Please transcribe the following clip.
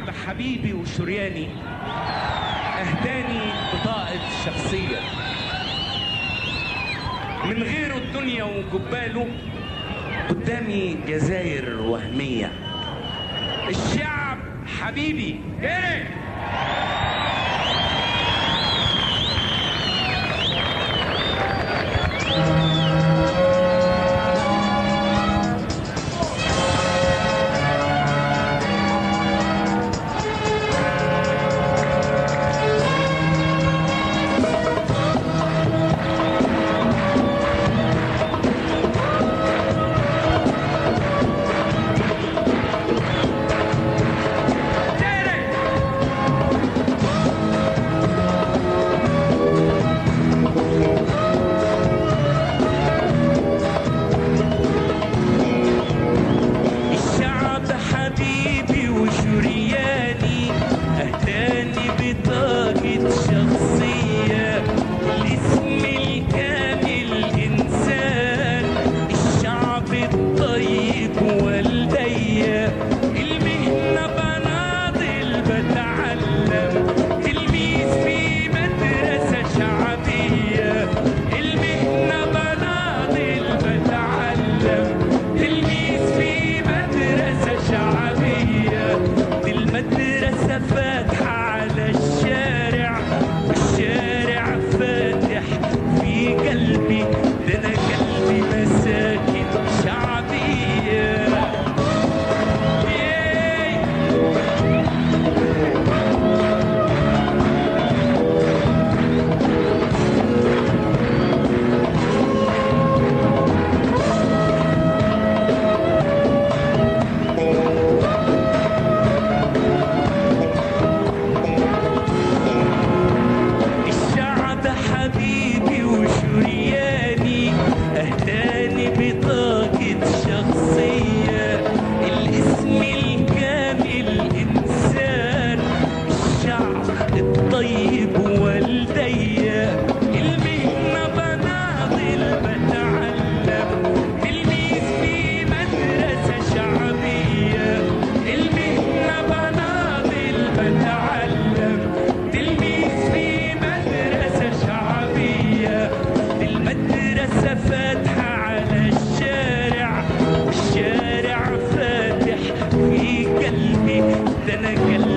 حبيبي وشرياني اهداني بطاقة شخصية من غيره الدنيا وجباله قدامي جزاير وهمية الشعب حبيبي ايه الشعب حبيبي وشرياني اهداني بطاقة شخصية الاسم الكامل انسان الشعب الطيب والديا المهنة بناضل بتعلم تلميذ في مدرسة شعبية المهنة بناضل بتعلم تلميذ في مدرسة شعبية دي المدرسة فاتحة على الشارع والشارع فاتح في قلبي ده أنا قلبي مساكن شعبية ياي الشعب حبيبي وشرياني اهداني بطاقة شخصية الاسم الكامل انسان الشعب الطيب والديا المهنة بناضل بتعلم تلميذ في مدرسة شعبية المهنة بناضل بتعلم تلميذ في مدرسة شعبية المدرسة فاتحة على الشارع والشارع فاتح في قلبي ده أنا قلبي